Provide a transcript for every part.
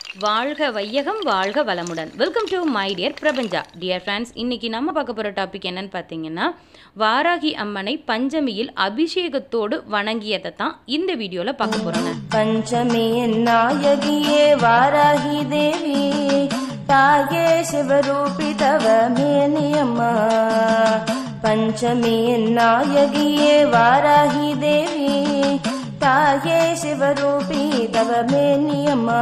வாழ்க வையகம் வாழ்க வளமுடன் வெல்கம் டு மை டியர் பிரபஞ்சா டியர் ஃப்ரெண்ட்ஸ் இன்னைக்கு நம்ம பார்க்க போகிற டாபிக் என்னன்னு பார்த்தீங்கன்னா வாராகி அம்மனை பஞ்சமியில் அபிஷேகத்தோடு வணங்கியதை தான் இந்த வீடியோவில் பார்க்க போகிறோங்க பஞ்சமியின் நாயகியே வாராகி தேவி தாயே சிவரூபி தவ மேனியம்மா பஞ்சமியின் நாயகியே வாராகி தேவி தாயே சிவரூபி தவ மேனியம்மா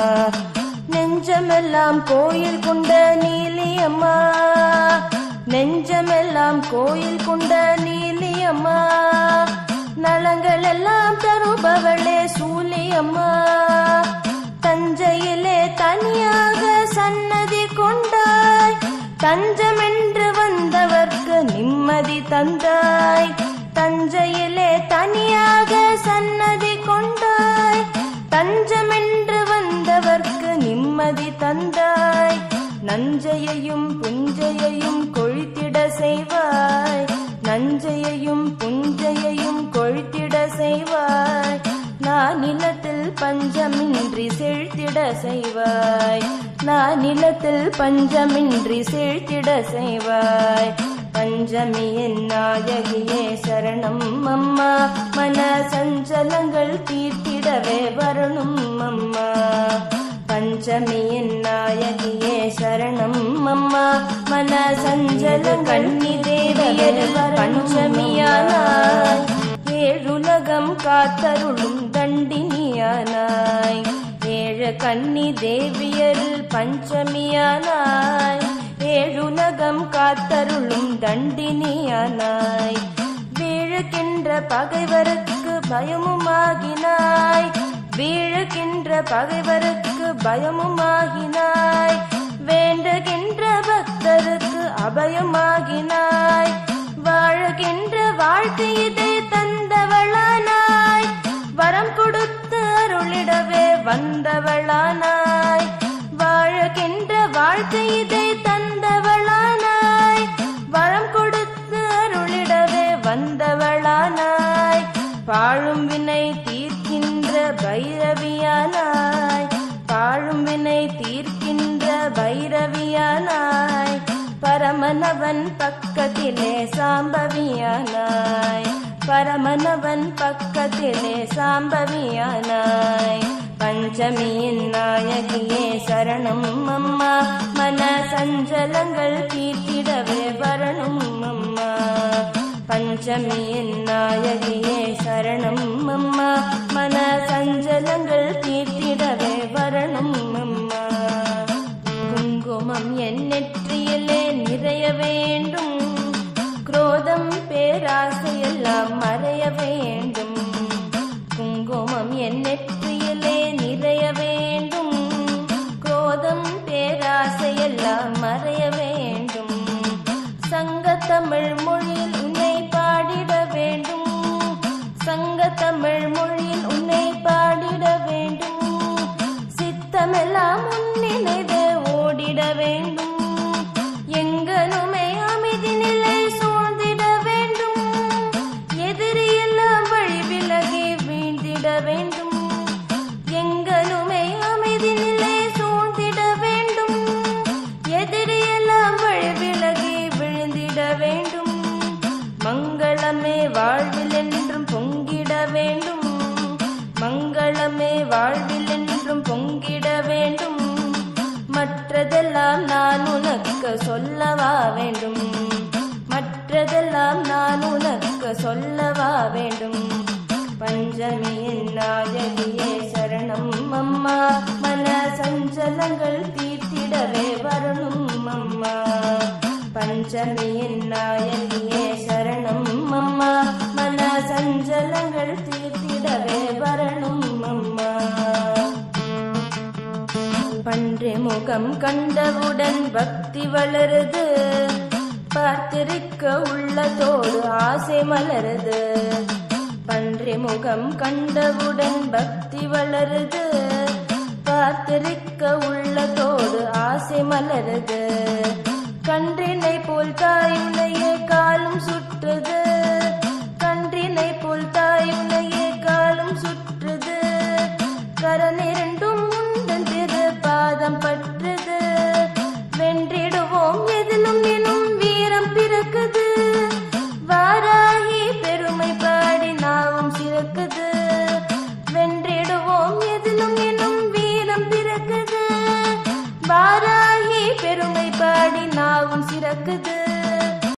நெஞ்சமெல்லாம் கோயில் கொண்ட நீலியம்மா நெஞ்சமெல்லாம் கோயில் கொண்ட நீலியம்மா நலங்கள் எல்லாம் தருபவளே சூலியம்மா தஞ்சையிலே தனியாக சன்னதி கொண்டாய் தஞ்சமென்று வந்தவர்க்கு நிம்மதி தந்தாய் தஞ்சையிலே தனியாக சன்னதி கொண்டாய் தஞ்சமென்று வந்தவர்க்கு நிம்மதி தந்தாய் நஞ்சையையும் புஞ்சையையும் கொழித்திட செய்வாய் நஞ்சையையும் புஞ்சையையும் கொழித்திட செய்வாய் நான் நிலத்தில் பஞ்சமின்றி செழித்திட செய்வாய் நான் நிலத்தில் பஞ்சமின்றி செழித்திட செய்வாய் பஞ்சமியின் நாயகியே சரணம் அம்மா மன சஞ்சலங்கள் தீர்த்திடவே வரணும் அம்மா பஞ்சமியின் நாயகியே சரணம் அம்மா மன சஞ்சல கண்ணி தேவியர் பஞ்சமியானாய் ஏழுலகம் காத்தருளும் தண்டினியானாய் ஏழு கன்னி தேவியரில் பஞ்சமியானாய் ஏழுலகம் காத்தருளும் தண்டினியானாய் வீழுகின்ற பகைவருக்கு பயமுமாகினாய் வீழுகின்ற பகைவருக்கு பயமுமாகினாய் வேண்டுகின்ற பக்தருக்கு அபயமாகினாய் வாழுகின்ற வாழ்க்கை இதை தந்தவளானாய் வரம் கொடுத்து அருளிடவே வந்தவளானாய் வாழுகின்ற வாழ்க்கை இதை தந்தவளானாய் வரம் கொடுத்து அருளிடவே வந்தவளானாய் பாழும் வினை தீர்க்கின்ற பைரவியானாய் பாழும் வினை தீர்க்கின்ற பைரவியானாய் பரமனவன் பக்கத்திலே சாம்பவியானாய் பரமனவன் பக்கத்திலே சாம்பவியானாய் பஞ்சமியின் நாயகியே சரணம் அம்மா மன சஞ்சலங்கள் தீர்த்திடவே வரணும் அம்மா பஞ்சமியின் நாயகியே சரணம் அம்மா மன சஞ்சலங்கள் தீர்த்திடவே வரணும் அம்மா குங்குமம் என் நெற்றியிலே நிறைய வேண்டும் குரோதம் பேராசையெல்லாம் மறைய வேண்டும் குங்குமம் என் நெற்றியிலே நிறைய வேண்டும் குரோதம் பேராசையெல்லாம் மறைய வேண்டும் சங்க தமிழ் மொழியில் உன்னை பாடிட வேண்டும் சங்க தமிழ் மொழியில் உன்னை பாடிட வேண்டும் சித்தமெல்லாம் உன் நினைவே ஓடிட வேண்டும் எங்கனுமே அமைதி நிலை சூழ்ந்திட வேண்டும் எதிரியெல்லாம் வழி விலகி வீழ்ந்திட வேண்டும் எங்கனுமே அமைதி நிலை சூழ்ந்திட வேண்டும் எதிரியெல்லாம் வழி விலகி விழுந்திட வேண்டும் மங்களமே வாழ்வில் என்றும் பொங்கிட வேண்டும் மங்களமே வாழ்வில் என்றும் பொங்கிட வேண்டும் மற்றதெல்லாம் நான் உனக்கு சொல்லவா வேண்டும் மற்றதெல்லாம் நான் உனக்கு சொல்லவா வேண்டும் பஞ்சமியின் நாயகியே சரணம் அம்மா மன சஞ்சலங்கள் தீர்த்திடவே வரணும் அம்மா பஞ்சமியின் நாயகியே சரணம் அம்மா மன சஞ்சலங்கள் தீர்த்திடவே வரணும் அம்மா பன்றி முகம் கண்டவுடன் பக்தி வளருது பார்த்திருக்க உள்ளதோடு ஆசை மலருது பன்றி முகம் கண்டவுடன் பக்தி வளருது பார்த்திருக்க உள்ளதோடு ஆசை மலருது கன்றினை போல் தாயுனையே காலும் சுற்றுது கன்றினை போல் தாயுனையே காலும் சுற்றுது கரனிரண்டும் உந்தன் திரு பாதம் பற்றுது வென்றிடுவோம் எதிலும் எனும் வீரம் பிறக்குது வாராகி பெருமை பாடி நாவும் சிறக்குது வென்றிடுவோம் எதிலும் எனும் வீரம் பிறக்குது வாராகி பெருமை பாடி நாவும் சிறக்குது